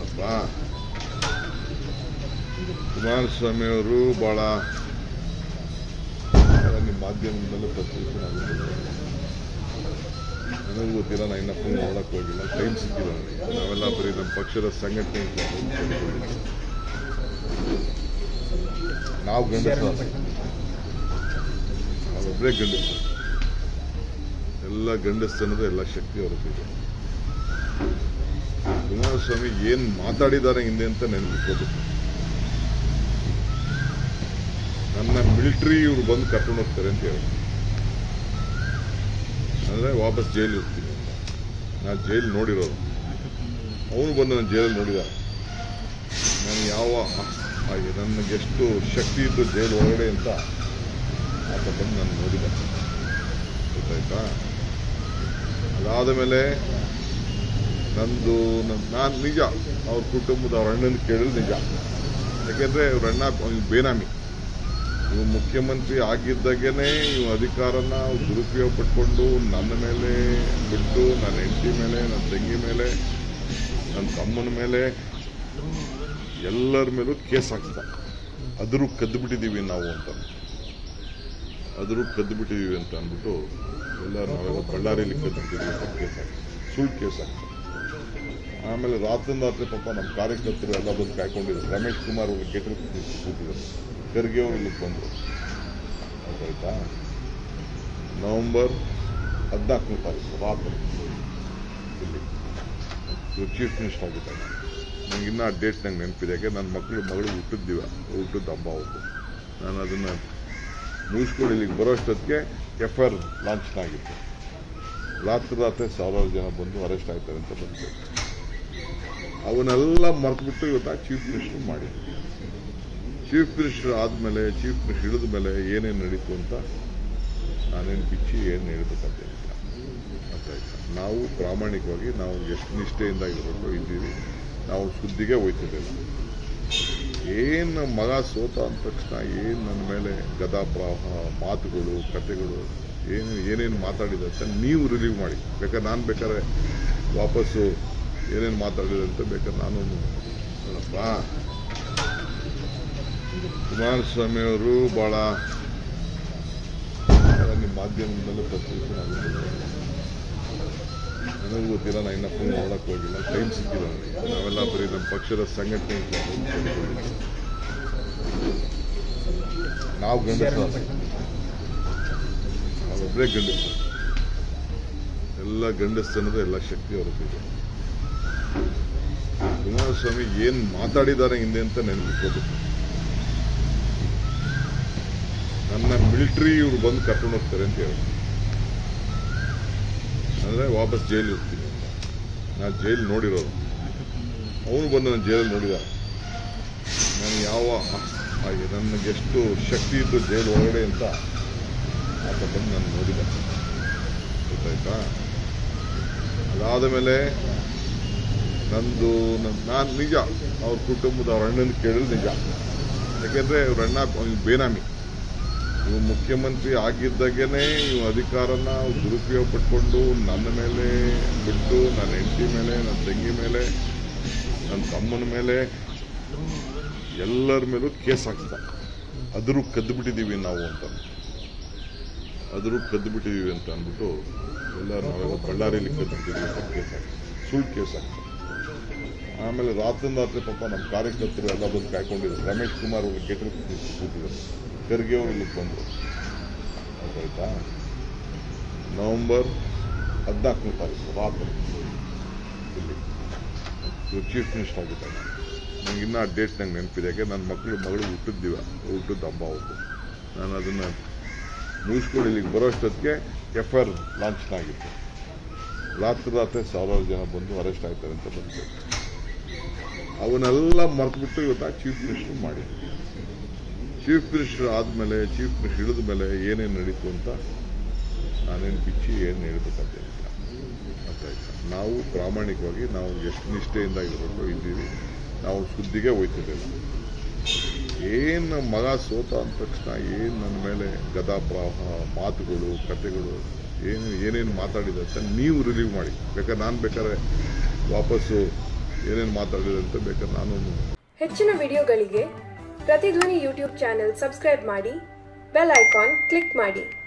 ಏನಪ್ಪ ಕುಮಾರಸ್ವಾಮಿ ಅವರು ಬಹಳ ನಿಮ್ಮ ಮಾಧ್ಯಮದಲ್ಲೂ ಪತ್ರಿಕೆ ನನಗೂ ಗೊತ್ತಿಲ್ಲ ನಾನು ಇನ್ನೂ ಫೋನ್ ನೋಡಕ್ಕೆ ಹೋಗಿಲ್ಲ ಟೈಮ್ ಸಿಕ್ಕಿಲ್ಲ ನನಗೆ ನಾವೆಲ್ಲ ಬರೀ ನಮ್ಮ ಪಕ್ಷದ ಸಂಘಟನೆ ನಾವು ಗಂಡಸ ನಾವೊಬ್ಬರೇ ಗಂಡಸು ಎಲ್ಲ ಗಂಡಸ್ತನದ ಎಲ್ಲ ಶಕ್ತಿ ಹೊರಟಿದೆ ಕುಮಾರಸ್ವಾಮಿ ಏನ್ ಮಾತಾಡಿದ್ದಾರೆ ಹಿಂದೆ ಅಂತ ನೆನಪಿಟ್ಕೋಬೇಕು ನನ್ನ ಮಿಲಿಟರಿ ಇವ್ರು ಬಂದು ಕರ್ಕೊಂಡು ಹೋಗ್ತಾರೆ ಅಂತ ಹೇಳಿ ಅಂದ್ರೆ ವಾಪಸ್ ಜೈಲು ಇರ್ತೀನಿ ಅಂತ ನಾನು ಜೈಲು ನೋಡಿರೋದು ಅವನು ಬಂದು ನನ್ನ ಜೈಲಲ್ಲಿ ನೋಡಿದ ನಾನು ಯಾವ ಹಾಗೆ ನನಗೆ ಎಷ್ಟು ಶಕ್ತಿ ಇತ್ತು ಜೈಲು ಒಳಗಡೆ ಅಂತ ಆತ ಬಂದು ನಾನು ನೋಡಿದ ಗೊತ್ತಾಯ್ತಾ ಅದಾದ ಮೇಲೆ ನಂದು ನಾನು ನಿಜ ಅವ್ರ ಕುಟುಂಬದ ಅವ್ರ ಅಣ್ಣನ ಕೇಳಿದ್ರೆ ನಿಜ ಯಾಕೆಂದ್ರೆ ಅವ್ರ ಅಣ್ಣ ಅವ್ನಿಗೆ ಬೇನಾಮಿ ಇವು ಮುಖ್ಯಮಂತ್ರಿ ಆಗಿದ್ದಾಗೇನೆ ಇವು ಅಧಿಕಾರನ ದುರುಪಯೋಗ ಪಟ್ಕೊಂಡು ನನ್ನ ಮೇಲೆ ಬಿಟ್ಟು ನನ್ನ ಹೆಂಡತಿ ಮೇಲೆ ನನ್ನ ತಂಗಿ ಮೇಲೆ ನನ್ನ ತಮ್ಮನ ಮೇಲೆ ಎಲ್ಲರ ಮೇಲೂ ಕೇಸ್ ಹಾಕ್ಸ್ದ ಅದರೂ ಕದ್ದು ಬಿಟ್ಟಿದ್ದೀವಿ ನಾವು ಅಂತ ಅದರೂ ಕದ್ದು ಬಿಟ್ಟಿದ್ದೀವಿ ಅಂತ ಅಂದ್ಬಿಟ್ಟು ಎಲ್ಲ ನಾವೆಲ್ಲ ಬಳ್ಳಾರಿಯಲ್ಲಿ ಕದ್ದು ಬಿಟ್ಟಿದ್ದೀವಿ ಅಂತ ಕೇಸ್ ಹಾಕ್ತಾರೆ ಸುಳ್ಳು ಕೇಸ್ ಹಾಕ್ತಾರೆ ಆಮೇಲೆ ರಾತ್ರಿ ರಾತ್ರಿ ಪಾಪ ನಮ್ಮ ಕಾರ್ಯಕರ್ತರು ಎಲ್ಲ ಬಂದು ಕಾಯ್ಕೊಂಡಿದ್ರು ರಮೇಶ್ ಕುಮಾರ್ ಅವರು ಗೆಟಲ್ ಕೂತಿದ್ರು ಖರ್ಗೆ ಅವರು ಇಲ್ಲಿಗೆ ಬಂದರು ಆಯ್ತಾ ನವೆಂಬರ್ ಹದಿನಾಲ್ಕನೇ ತಾರೀಕು ರಾತ್ರಿ ಇಲ್ಲಿ ಇವ್ರು ಚೀಫ್ ಮಿನಿಸ್ಟರ್ ಆಗಿದ್ದಾರೆ ನಂಗೆ ಇನ್ನೂ ಆ ಡೇಟ್ ನಂಗೆ ನೆನಪಿದೆ ಯಾಕೆ ನನ್ನ ಮಕ್ಕಳು ಮಗಳು ಹುಟ್ಟಿದ್ದೀವ ಹುಟ್ಟಿದ ಹಬ್ಬ ಅವತ್ತು ನಾನು ಅದನ್ನು ಮುಗಿಸ್ಕೊಂಡು ಇಲ್ಲಿಗೆ ಬರೋಷ್ಟೊತ್ತಿಗೆ ಎಫ್ ಐ ಆರ್ ಲಾಂಚ್ ಆಗಿತ್ತು ರಾತ್ರಿ ರಾತ್ರಿ ಸಾವಿರಾರು ಜನ ಬಂದು ಅರೆಸ್ಟ್ ಆಗ್ತಾರೆ ಅಂತ ಬಂತು ಅವನ್ನೆಲ್ಲ ಮರೆತುಬಿಟ್ಟು ಇವತ್ತು ಚೀಫ್ ಮಿನಿಸ್ಟರ್ ಮಾಡಿದ್ರು ಚೀಫ್ ಮಿನಿಸ್ಟರ್ ಆದಮೇಲೆ ಚೀಫ್ ಮಿನಿಸ್ಟರ್ ಇಳಿದ ಮೇಲೆ ಏನೇನು ನಡೀತು ಅಂತ ನಾನೇನು ಬಿಚ್ಚಿ ಏನು ಹೇಳ್ಬೇಕಂತೇನಿಲ್ಲ ಅರ್ಥ ಆಯ್ತಾ ನಾವು ಪ್ರಾಮಾಣಿಕವಾಗಿ ನಾವು ಎಷ್ಟು ನಿಷ್ಠೆಯಿಂದ ಇರಬೇಕು ಇದ್ದೀವಿ ನಾವು ಸುದ್ದಿಗೆ ಹೋಯ್ತಿದ್ದೇವೆ ಏನು ಮಗ ಸೋತ ಅಂದ ತಕ್ಷಣ ಏನು ನನ್ನ ಮೇಲೆ ಗದಾಪ್ರಾಹ ಮಾತುಗಳು ಕತೆಗಳು ಏನು ಏನೇನು ಮಾತಾಡಿದೆ ಅಂತ ನೀವು ರಿಲೀವ್ ಮಾಡಿ ಬೇಕಾದ್ರೆ ನಾನು ಬೇಕಾದ್ರೆ ವಾಪಸ್ಸು ಏನೇನು ಮಾತಾಡಿದೆ ಅಂತ ಬೇಕಾದ್ರೆ ನಾನು ನೋಡಪ್ಪ ಕುಮಾರಸ್ವಾಮಿ ಅವರು ಬಹಳ ನಿಮ್ಮ ಮಾಧ್ಯಮದಲ್ಲೂ ಪತ್ರಿಕೆ ನನಗೂ ಗೊತ್ತಿಲ್ಲ ನಾನು ಇನ್ನೂ ಫೋನ್ ನೋಡಕ್ಕೆ ಹೋಗಿಲ್ಲ ಟೈಮ್ ಸಿಕ್ಕಿಲ್ಲ ನನಗೆ ನಾವೆಲ್ಲ ಬರೀ ನಮ್ಮ ಪಕ್ಷದ ಸಂಘಟನೆ ನಾವು ಗಂಡಸ ನಾವೊಬ್ಬರೇ ಗಂಡಸು ಎಲ್ಲ ಗಂಡಸ್ತನದ ಎಲ್ಲ ಶಕ್ತಿ ಹೊರಟಿದೆ ಕುಮಾರಸ್ವಾಮಿ ಏನ್ ಮಾತಾಡಿದ್ದಾರೆ ಹಿಂದೆ ಅಂತ ನೆನಪಿಟ್ಕೋಬೇಕು ನನ್ನ ಮಿಲಿಟರಿ ಇವ್ರು ಬಂದು ಕರ್ಕೊಂಡು ಹೋಗ್ತಾರೆ ಅಂತ ಹೇಳಿ ಅಂದ್ರೆ ವಾಪಸ್ ಜೈಲು ಇರ್ತೀನಿ ಅಂತ ನಾನು ಜೈಲು ನೋಡಿರೋದು ಅವನು ಬಂದು ನನ್ನ ಜೈಲಲ್ಲಿ ನೋಡಿದ ನಾನು ಯಾವ ಹಾಗೆ ನನಗೆ ಎಷ್ಟು ಶಕ್ತಿ ಇತ್ತು ಜೈಲು ಒಳಗಡೆ ಅಂತ ಆತ ಬಂದು ನಾನು ನೋಡಿದ ಗೊತ್ತಾಯ್ತಾ ಅದಾದ ಮೇಲೆ ನಂದು ನಾನು ನಿಜ ಅವ್ರ ಕುಟುಂಬದ ಅವ್ರ ಅಣ್ಣನ ಕೇಳಿದ್ರೆ ನಿಜ ಯಾಕೆಂದ್ರೆ ಅವ್ರ ಅಣ್ಣ ಅವ್ನಿಗೆ ಬೇನಾಮಿ ಇವು ಮುಖ್ಯಮಂತ್ರಿ ಆಗಿದ್ದಾಗೇನೆ ಇವು ಅಧಿಕಾರನ ದುರುಪಯೋಗ ಪಟ್ಕೊಂಡು ನನ್ನ ಮೇಲೆ ಬಿಟ್ಟು ನನ್ನ ಹೆಂಡತಿ ಮೇಲೆ ನನ್ನ ತಂಗಿ ಮೇಲೆ ನನ್ನ ತಮ್ಮನ ಮೇಲೆ ಎಲ್ಲರ ಮೇಲೂ ಕೇಸ್ ಹಾಕ್ಸ್ದ ಅದರೂ ಕದ್ದು ಬಿಟ್ಟಿದ್ದೀವಿ ನಾವು ಅಂತ ಅದರೂ ಕದ್ದು ಬಿಟ್ಟಿದ್ದೀವಿ ಅಂತ ಅಂದ್ಬಿಟ್ಟು ಎಲ್ಲ ನಾವೆಲ್ಲ ಬಳ್ಳಾರಿಯಲ್ಲಿ ಕದ್ದು ಬಿಟ್ಟಿದ್ದೀವಿ ಅಂತ ಕೇಸ್ ಹಾಕ್ತಾರೆ ಸುಳ್ಳು ಕೇಸ್ ಹಾಕ್ತಾರೆ ಆಮೇಲೆ ರಾತ್ರಿ ರಾತ್ರಿ ಪಾಪ ನಮ್ಮ ಕಾರ್ಯಕರ್ತರು ಎಲ್ಲ ಬಂದು ಕಾಯ್ಕೊಂಡಿದ್ರು ರಮೇಶ್ ಕುಮಾರ್ ಅವರು ಗೆಟಲ್ ಕೂತಿದ್ರು ಖರ್ಗೆ ಅವರು ಇಲ್ಲಿಗೆ ಬಂದರು ಆಯ್ತಾ ನವೆಂಬರ್ ಹದಿನಾಲ್ಕನೇ ತಾರೀಕು ರಾತ್ರಿ ಇಲ್ಲಿ ಇವ್ರು ಚೀಫ್ ಮಿನಿಸ್ಟರ್ ಆಗಿದ್ದಾರೆ ನಂಗೆ ಇನ್ನೂ ಆ ಡೇಟ್ ನಂಗೆ ನೆನಪಿದೆ ಯಾಕೆ ನನ್ನ ಮಕ್ಕಳು ಮಗಳು ಹುಟ್ಟಿದ್ದೀವ ಹುಟ್ಟಿದ ಹಬ್ಬ ಅವತ್ತು ನಾನು ಅದನ್ನು ಮುಗಿಸ್ಕೊಂಡು ಇಲ್ಲಿಗೆ ಬರೋಷ್ಟೊತ್ತಿಗೆ ಎಫ್ ಐ ಆರ್ ಲಾಂಚ್ ಆಗಿತ್ತು ರಾತ್ರಿ ರಾತ್ರಿ ಸಾವಿರಾರು ಜನ ಬಂದು ಅರೆಸ್ಟ್ ಆಗ್ತಾರೆ ಅಂತ ಬಂತು ಅವನ್ನೆಲ್ಲ ಮರೆತುಬಿಟ್ಟು ಇವತ್ತು ಚೀಫ್ ಮಿನಿಸ್ಟರ್ ಮಾಡಿದ್ರು ಚೀಫ್ ಮಿನಿಸ್ಟರ್ ಆದಮೇಲೆ ಚೀಫ್ ಮಿನಿಸ್ಟರ್ ಇಳಿದ ಮೇಲೆ ಏನೇನು ನಡೀತು ಅಂತ ನಾನೇನು ಬಿಚ್ಚಿ ಏನು ಹೇಳ್ಬೇಕಂತೇನಿಲ್ಲ ಅರ್ಥ ಆಯ್ತಾ ನಾವು ಪ್ರಾಮಾಣಿಕವಾಗಿ ನಾವು ಎಷ್ಟು ನಿಷ್ಠೆಯಿಂದ ಇರಬೇಕು ಇದ್ದೀವಿ ನಾವು ಸುದ್ದಿಗೆ ಹೋಯ್ತಿದ್ದೇವೆ ಏನು ಮಗ ಸೋತ ಅಂದ ತಕ್ಷಣ ಏನು ನನ್ನ ಮೇಲೆ ಗದಾಪ್ರಾಹ ಮಾತುಗಳು ಕತೆಗಳು ಏನು ಏನೇನು ಮಾತಾಡಿದೆ ಅಂತ ನೀವು ರಿಲೀವ್ ಮಾಡಿ ಬೇಕಾದ್ರೆ ನಾನು ಬೇಕಾದ್ರೆ ವಾಪಸ್ಸು ಏನೇನು ಮಾತಾಡಿದೆ ಅಂತ ಬೇಕಾದ್ರೆ ನಾನು ಹೆಚ್ಚಿನ ವಿಡಿಯೋಗಳಿಗೆ ಪ್ರತಿಧ್ವನಿ ಯೂಟ್ಯೂಬ್ ಚಾನೆಲ್ ಸಬ್ಸ್ಕ್ರೈಬ್ ಮಾಡಿ ಬೆಲ್ ಐಕಾನ್ ಕ್ಲಿಕ್ ಮಾಡಿ